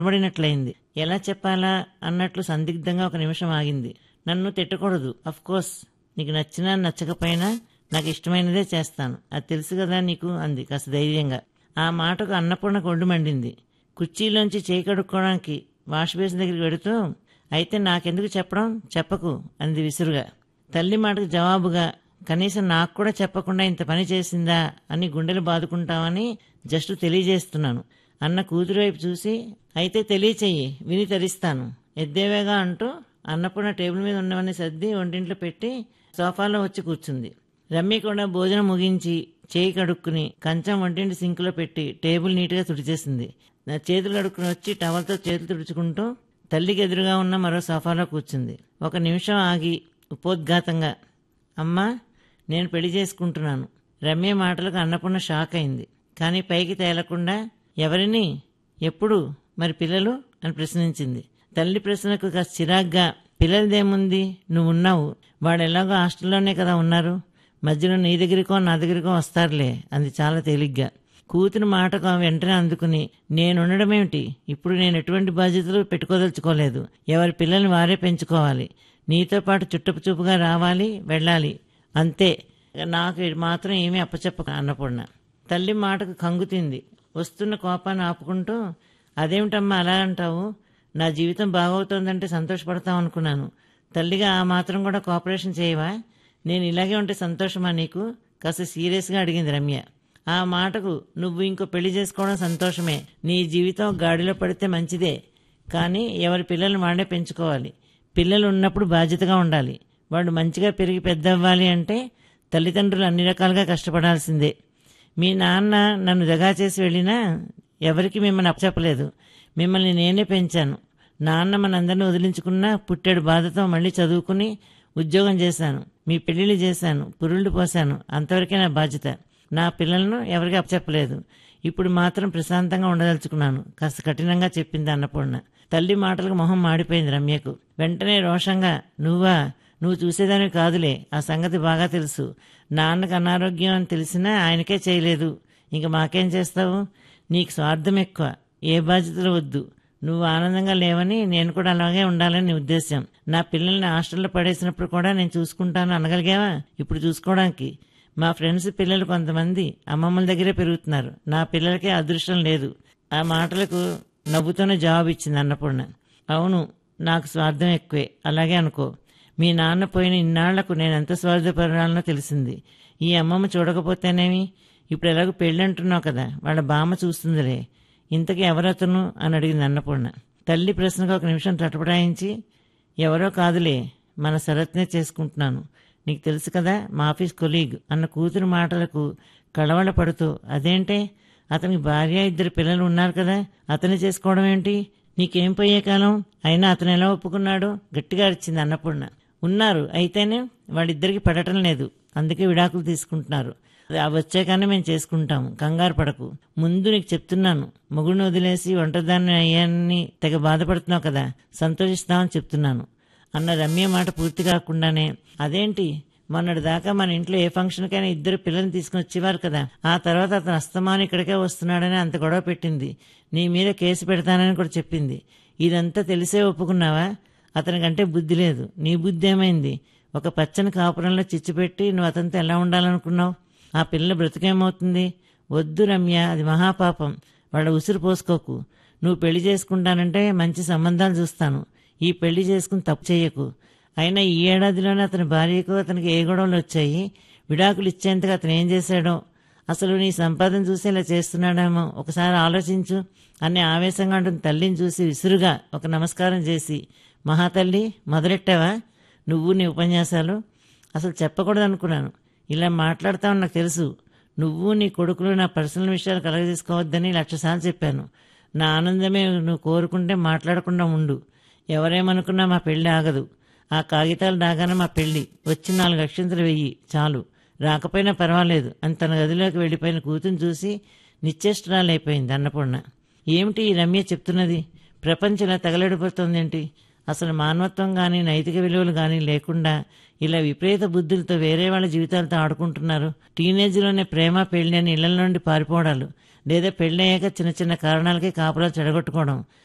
పడినట్లయింది ఎలా చెప్పాలా అన్నట్లు సందిగ్ధంగా ఒక నిమిషం ఆగింది నన్ను తిట్టకూడదు అఫ్ కోర్స్ నీకు నచ్చినా నచ్చకపోయినా నాకు ఇష్టమైనదే చేస్తాను అది తెలుసు కదా నీకు అంది కాస్త ధైర్యంగా ఆ మాటకు అన్నపూర్ణ కొడ్డు మండింది కుర్చీలోంచి చేయి కడుక్కోవడానికి వాష్ బేసిన్ దగ్గరికి వెడుతూ అయితే నాకెందుకు చెప్పడం చెప్పకు అంది విసురుగా తల్లి మాటకు జవాబుగా కనీసం నాకు కూడా చెప్పకుండా ఇంత పని చేసిందా అని గుండెలు బాదుకుంటామని జస్ట్ తెలియజేస్తున్నాను అన్న కూతురు వైపు చూసి అయితే తెలియచెయ్యి విని తరిస్తాను ఎద్దేవేగా అంటూ అన్నపూర్ణ టేబుల్ మీద ఉన్నవన్నీ సర్ది వంటింట్లో పెట్టి సోఫాలో వచ్చి కూర్చుంది రమ్మి కూడా భోజనం ముగించి చేయి కడుక్కుని కంచం వంటింటి సింకులో పెట్టి టేబుల్ నీట్గా తుడిచేసింది నా చేతులు కడుక్కుని వచ్చి టవల్తో చేతులు తుడుచుకుంటూ తల్లికి ఎదురుగా ఉన్న మరో సోఫాలో కూర్చుంది ఒక నిమిషం ఆగి ఉపోద్ఘాతంగా అమ్మా నేను పెళ్లి చేసుకుంటున్నాను రమ్య మాటలకు అన్నపూర్ణ షాక్ అయింది కానీ పైకి తేలకుండా ఎవరిని ఎప్పుడు మరి పిల్లలు అని ప్రశ్నించింది తల్లి ప్రశ్నకు కాస్త చిరాగ్గా పిల్లలదేముంది నువ్వు ఉన్నావు వాడు ఎలాగో హాస్టల్లోనే కదా ఉన్నారు మధ్యలో నీ దగ్గరికో నా దగ్గరికో వస్తారులే అంది చాలా తేలిగ్గా కూతురు మాటకు ఆమె వెంటనే అందుకుని నేనుండడమేమిటి ఇప్పుడు నేను ఎటువంటి బాధ్యతలు పెట్టుకోదలుచుకోలేదు ఎవరి పిల్లల్ని వారే పెంచుకోవాలి నీతో పాటు చుట్టపు చూపుగా రావాలి వెళ్ళాలి అంతే నాకు మాత్రం ఏమీ అప్పచెప్పక అన్నపూర్ణ తల్లి మాటకు కంగుతింది వస్తున్న కోపాన్ని ఆపుకుంటూ అదేమిటమ్మా అలా అంటావు నా జీవితం బాగవుతోందంటే సంతోషపడతాం అనుకున్నాను తల్లిగా ఆ మాత్రం కూడా కోఆపరేషన్ చేయవా నేను ఇలాగే ఉంటే సంతోషమా నీకు కాస్త సీరియస్గా అడిగింది రమ్య ఆ మాటకు నువ్వు ఇంకో పెళ్లి చేసుకోవడం సంతోషమే నీ జీవితం గాడిలో పడితే మంచిదే కానీ ఎవరి పిల్లల్ని వాడే పెంచుకోవాలి పిల్లలు ఉన్నప్పుడు బాధ్యతగా ఉండాలి వాడు మంచిగా పెరిగి పెద్ద అవ్వాలి అంటే తల్లిదండ్రులు అన్ని రకాలుగా కష్టపడాల్సిందే మీ నాన్న నన్ను దగా చేసి వెళ్ళినా ఎవరికి మిమ్మల్ని అప్పచెప్పలేదు మిమ్మల్ని నేనే పెంచాను నాన్న మనందరిని వదిలించుకున్నా పుట్టాడు బాధతో మళ్ళీ చదువుకుని ఉద్యోగం చేశాను మీ పెళ్లిళ్ళు చేశాను పురుళ్ళు పోశాను అంతవరకే నా బాధ్యత నా పిల్లలను ఎవరికి అప్పచెప్పలేదు ఇప్పుడు మాత్రం ప్రశాంతంగా ఉండదలుచుకున్నాను కాస్త కఠినంగా చెప్పింది అన్నపూర్ణ తల్లి మాటలకు మొహం మాడిపోయింది రమ్యకు వెంటనే రోషంగా నువ్వా నువ్వు చూసేదానివి కాదులే ఆ సంగతి బాగా తెలుసు నాన్నకు అనారోగ్యం అని తెలిసినా ఆయనకే చేయలేదు ఇంక మాకేం చేస్తావు నీకు స్వార్థం ఎక్కువ ఏ బాధ్యతలు వద్దు నువ్వు ఆనందంగా లేవని నేను కూడా అలాగే ఉండాలని నీ ఉద్దేశం నా పిల్లల్ని హాస్టల్లో పడేసినప్పుడు కూడా నేను చూసుకుంటాను అనగలిగావా ఇప్పుడు చూసుకోవడానికి మా ఫ్రెండ్స్ పిల్లలు కొంతమంది అమ్మమ్మల దగ్గరే పెరుగుతున్నారు నా పిల్లలకే అదృష్టం లేదు ఆ మాటలకు నవ్వుతూనే జవాబు ఇచ్చింది అన్నపూర్ణ అవును నాకు స్వార్థం ఎక్కువే అలాగే అనుకో మీ నాన్న పోయిన ఇన్నాళ్లకు నేను ఎంత స్వార్థపరాలనో తెలిసింది ఈ అమ్మమ్మ చూడకపోతేనేమి ఇప్పుడు ఎలాగో పెళ్ళి అంటున్నావు కదా వాళ్ళ బామ్మ చూస్తుందిలే ఇంతకీ ఎవరతను అని అడిగింది అన్నపూర్ణ తల్లి ప్రశ్నకు ఒక నిమిషం తటపటాయించి ఎవరో కాదులే మన శరత్నే చేసుకుంటున్నాను నీకు తెలుసు కదా మా ఆఫీస్ కొలీగ్ అన్న కూతురు మాటలకు కళవళ పడుతూ అదేంటే అతనికి భార్య ఇద్దరు పిల్లలు ఉన్నారు కదా అతన్ని చేసుకోవడం ఏంటి నీకేం పోయే కాలం అయినా అతను ఎలా ఒప్పుకున్నాడు గట్టిగా అరిచింది అన్నపూర్ణ ఉన్నారు అయితేనే వాళ్ళిద్దరికి పడటం లేదు అందుకే విడాకులు తీసుకుంటున్నారు అవి వచ్చాకనే మేము చేసుకుంటాము కంగారు పడకు ముందు నీకు చెప్తున్నాను మొగుడిని వదిలేసి ఒంటరిదాన్ని అయ్యాన్ని తెగ బాధపడుతున్నావు కదా సంతోషిస్తామని చెప్తున్నాను అన్న రమ్య మాట పూర్తి కాకుండానే అదేంటి మొన్నటి దాకా మన ఇంట్లో ఏ ఫంక్షన్కైనా ఇద్దరు పిల్లల్ని తీసుకుని వచ్చేవారు కదా ఆ తర్వాత అతను అస్తమానం ఇక్కడికే వస్తున్నాడని అంత గొడవ పెట్టింది నీ మీద కేసు పెడతానని కూడా చెప్పింది ఇదంతా తెలిసే ఒప్పుకున్నావా అతనికంటే బుద్ధి లేదు నీ బుద్ధి ఏమైంది ఒక పచ్చని కాపురంలో చిచ్చుపెట్టి నువ్వు అతనితో ఎలా ఉండాలనుకున్నావు ఆ పిల్ల బ్రతికేమవుతుంది వద్దు రమ్య అది మహాపాపం వాళ్ళ ఉసిరు పోసుకోకు నువ్వు పెళ్లి చేసుకుంటానంటే మంచి సంబంధాలు చూస్తాను ఈ పెళ్లి చేసుకుని తప్పు చేయకు అయినా ఈ ఏడాదిలోనే అతని భార్యకు అతనికి ఏ గొడవలు వచ్చాయి విడాకులు ఇచ్చేంతగా అతను ఏం చేశాడో అసలు నీ సంపాదన చూసి ఇలా చేస్తున్నాడేమో ఒకసారి ఆలోచించు అనే ఆవేశంగా ఉంటుంది తల్లిని చూసి విసురుగా ఒక నమస్కారం చేసి మహాతల్లి మొదలెట్టావా నువ్వు నీ ఉపన్యాసాలు అసలు చెప్పకూడదు అనుకున్నాను ఇలా మాట్లాడతావు నాకు తెలుసు నువ్వు నీ కొడుకులు నా పర్సనల్ విషయాలు కలగజేసుకోవద్దని లక్షసార్లు చెప్పాను నా ఆనందమే నువ్వు కోరుకుంటే మాట్లాడకుండా ఉండు ఎవరేమనుకున్నా మా పెళ్లి ఆగదు ఆ కాగితాలు రాగానే మా పెళ్లి వచ్చి నాలుగు అక్షంతలు వెయ్యి చాలు రాకపోయినా పర్వాలేదు అని తన గదిలోకి వెళ్ళిపోయిన కూతురు చూసి నిశ్చేష్టురాలైపోయింది అన్నపూర్ణ ఏమిటి ఈ రమ్య చెప్తున్నది ప్రపంచం ఇలా తగలడిపోతుందేంటి అసలు మానవత్వం కానీ నైతిక విలువలు కానీ లేకుండా ఇలా విపరీత బుద్ధులతో వేరే వాళ్ళ జీవితాలతో ఆడుకుంటున్నారు టీనేజ్లోనే ప్రేమ పెళ్లి అని ఇళ్ల నుండి పారిపోవడాలు లేదా పెళ్ళయ్యాక చిన్న చిన్న కారణాలకే కాపురాలు చెడగొట్టుకోవడం